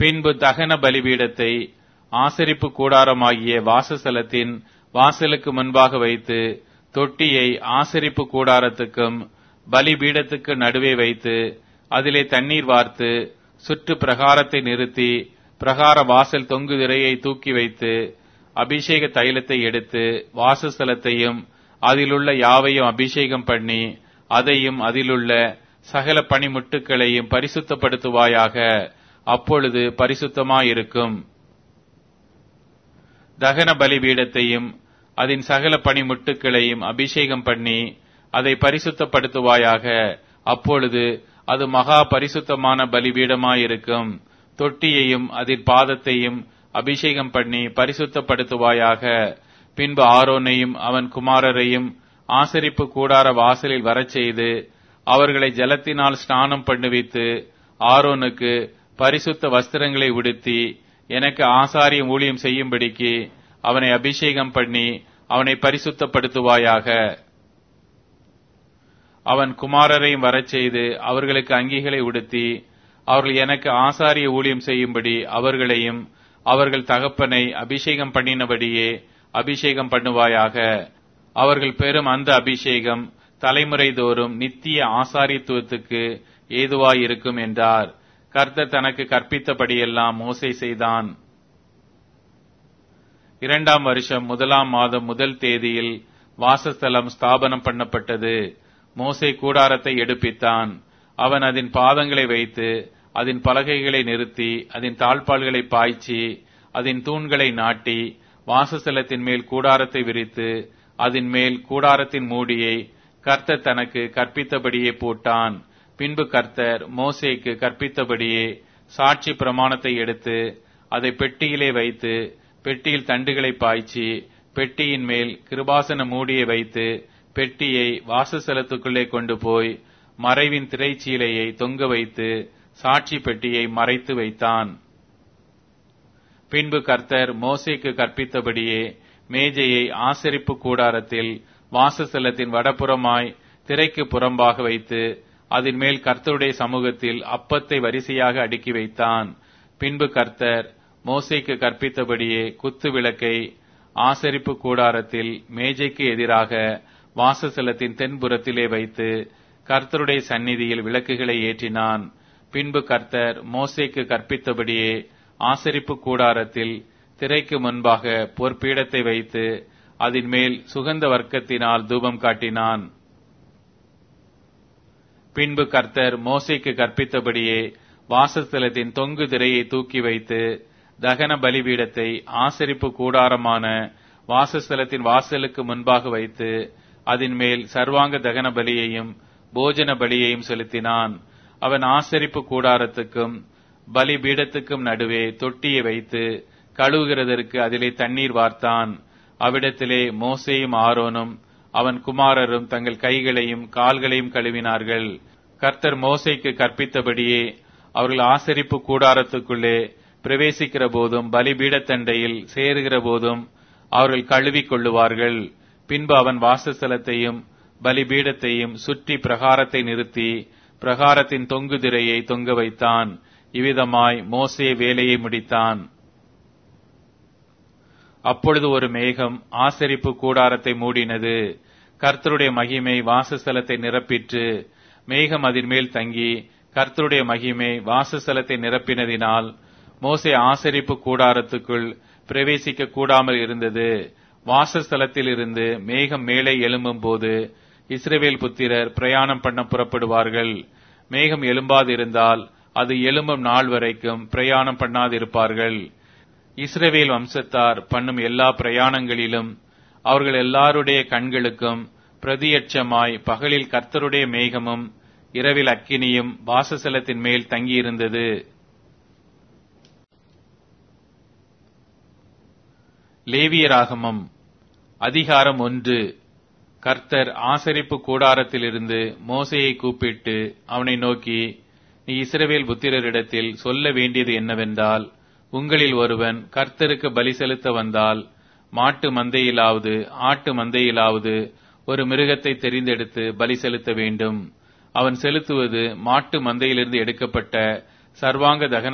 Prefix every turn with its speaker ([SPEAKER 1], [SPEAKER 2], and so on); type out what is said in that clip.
[SPEAKER 1] பின்பு தகன பலிபீடத்தை ஆசரிப்பு கூடாரமாகிய வாசஸ்தலத்தின் வாசலுக்கு முன்பாக வைத்து தொட்டியை ஆசரிப்பு கூடாரத்துக்கும் பலிபீடத்துக்கு நடுவே வைத்து அதிலே தண்ணீர் வார்த்து சுற்று பிரகாரத்தை நிறுத்தி பிரகார வாசல் தொங்கு திரையை தூக்கி வைத்து அபிஷேக தைலத்தை எடுத்து வாசஸ்தலத்தையும் அதிலுள்ள யாவையும் அபிஷேகம் பண்ணி அதையும் அதிலுள்ள சகல பணிமுட்டுக்களையும் பரிசுத்தப்படுத்துவாயாக அப்பொழுது பரிசுத்தமாயிருக்கும் தகன பலிபீடத்தையும் அதன் சகல பணிமுட்டுக்களையும் அபிஷேகம் பண்ணி அதை பரிசுத்தப்படுத்துவாயாக அப்பொழுது அது மகா பரிசுத்தமான பலிபீடமாயிருக்கும் தொட்டியையும் அதின் பாதத்தையும் அபிஷேகம் பண்ணி பரிசுத்தப்படுத்துவாயாக பின்பு ஆரோனையும் அவன் குமாரரையும் ஆசரிப்பு கூடார வாசலில் வரச் செய்து அவர்களை ஜலத்தினால் ஸ்நானம் பண்ணுவித்து ஆரோனுக்கு பரிசுத்த வஸ்திரங்களை உடுத்தி எனக்கு ஆசாரியம் ஊழியம் செய்யும்படிக்கு அவனை அபிஷேகம் பண்ணி அவனை பரிசுத்தப்படுத்துவாயாக அவன் குமாரரையும் வரச் செய்து அவர்களுக்கு அங்கிகளை உடுத்தி அவர்கள் எனக்கு ஆசாரிய ஊழியம் செய்யும்படி அவர்களையும் அவர்கள் தகப்பனை அபிஷேகம் பண்ணினபடியே அபிஷேகம் பண்ணுவாயாக அவர்கள் பெறும் அந்த அபிஷேகம் தலைமுறை தோறும் நித்திய ஆசாரித்துவத்துக்கு ஏதுவாயிருக்கும் என்றார் கர்த்தர் தனக்கு கற்பித்தபடியெல்லாம் மோசை செய்தான் இரண்டாம் வருஷம் முதலாம் மாதம் முதல் தேதியில் வாசஸ்தலம் ஸ்தாபனம் பண்ணப்பட்டது மோசை கூடாரத்தை எடுப்பித்தான் அவன் அதன் பாதங்களை வைத்து அதன் பலகைகளை நிறுத்தி அதன் தாழ்பால்களை பாய்ச்சி அதன் தூண்களை நாட்டி வாசஸ்தலத்தின் மேல் கூடாரத்தை விரித்து அதன் மேல் கூடாரத்தின் மூடியை கர்த்தர் தனக்கு கற்பித்தபடியே போட்டான் பின்பு கர்த்தர் மோசேக்கு கற்பித்தபடியே சாட்சி பிரமாணத்தை எடுத்து அதை பெட்டியிலே வைத்து பெட்டியில் தண்டுகளை பாய்ச்சி பெட்டியின் மேல் கிருபாசன மூடியை வைத்து பெட்டியை வாசஸ்தலத்துக்குள்ளே கொண்டு போய் மறைவின் திரைச்சீலையை தொங்க வைத்து சாட்சி பெட்டியை மறைத்து வைத்தான் பின்பு கர்த்தர் மோசேக்கு கற்பித்தபடியே மேஜையை ஆசரிப்பு கூடாரத்தில் வாசஸ்தலத்தின் வடபுறமாய் திரைக்கு புறம்பாக வைத்து அதன் மேல் கர்த்தருடைய சமூகத்தில் அப்பத்தை வரிசையாக அடுக்கி வைத்தான் பின்பு கர்த்தர் மோசைக்கு கற்பித்தபடியே குத்து விளக்கை ஆசரிப்பு கூடாரத்தில் மேஜைக்கு எதிராக வாசஸ்தலத்தின் தென்புறத்திலே வைத்து கர்த்தருடைய சந்நிதியில் விளக்குகளை ஏற்றினான் பின்பு கர்த்தர் மோசேக்கு கற்பித்தபடியே ஆசரிப்பு கூடாரத்தில் திரைக்கு முன்பாக பொற்பீடத்தை வைத்து அதன் மேல் சுகந்த வர்க்கத்தினால் தூபம் காட்டினான் பின்பு கர்த்தர் மோசைக்கு கற்பித்தபடியே வாசஸ்தலத்தின் தொங்கு திரையை தூக்கி வைத்து தகன பலிபீடத்தை ஆசரிப்பு கூடாரமான வாசஸ்தலத்தின் வாசலுக்கு முன்பாக வைத்து அதன் மேல் சர்வாங்க தகன பலியையும் போஜன பலியையும் செலுத்தினான் அவன் ஆசரிப்பு கூடாரத்துக்கும் பலிபீடத்துக்கும் நடுவே தொட்டியை வைத்து கழுவுகிறதற்கு அதிலே தண்ணீர் வார்த்தான் அவ்விடத்திலே மோசேயும் ஆரோனும் அவன் குமாரரும் தங்கள் கைகளையும் கால்களையும் கழுவினார்கள் கர்த்தர் மோசைக்கு கற்பித்தபடியே அவர்கள் ஆசரிப்பு கூடாரத்துக்குள்ளே பிரவேசிக்கிற போதும் பலிபீடத்தண்டையில் சேருகிற போதும் அவர்கள் கழுவிக் கொள்ளுவார்கள் பின்பு அவன் வாசஸ்தலத்தையும் பலிபீடத்தையும் சுற்றி பிரகாரத்தை நிறுத்தி பிரகாரத்தின் தொங்கு திரையை தொங்க வைத்தான் இவ்விதமாய் மோசே வேலையை முடித்தான் அப்பொழுது ஒரு மேகம் ஆசரிப்பு கூடாரத்தை மூடினது கர்த்தருடைய மகிமை வாசஸ்தலத்தை நிரப்பிற்று மேகம் அதன் மேல் தங்கி கர்த்தருடைய மகிமை வாசஸ்தலத்தை நிரப்பினதினால் மோசே ஆசரிப்பு கூடாரத்துக்குள் பிரவேசிக்க கூடாமல் இருந்தது வாசஸ்தலத்தில் இருந்து மேகம் மேலே எழும்பும் போது இஸ்ரவேல் புத்திரர் பிரயாணம் பண்ண புறப்படுவார்கள் மேகம் எழும்பாதிருந்தால் அது எழும்பும் நாள் வரைக்கும் பிரயாணம் பண்ணாதிருப்பார்கள் இஸ்ரவேல் வம்சத்தார் பண்ணும் எல்லா பிரயாணங்களிலும் அவர்கள் எல்லாருடைய கண்களுக்கும் பிரதியட்சமாய் பகலில் கர்த்தருடைய மேகமும் இரவில் அக்கினியும் வாசஸ்தலத்தின் மேல் தங்கியிருந்தது லேவியராகமம் அதிகாரம் ஒன்று கர்த்தர் ஆசரிப்பு கூடாரத்திலிருந்து மோசையை கூப்பிட்டு அவனை நோக்கி நீ இஸ்ரவேல் புத்திரரிடத்தில் சொல்ல வேண்டியது என்னவென்றால் உங்களில் ஒருவன் கர்த்தருக்கு பலி செலுத்த வந்தால் மாட்டு மந்தையிலாவது ஆட்டு மந்தையிலாவது ஒரு மிருகத்தை தெரிந்தெடுத்து பலி செலுத்த வேண்டும் அவன் செலுத்துவது மாட்டு மந்தையிலிருந்து எடுக்கப்பட்ட சர்வாங்க தகன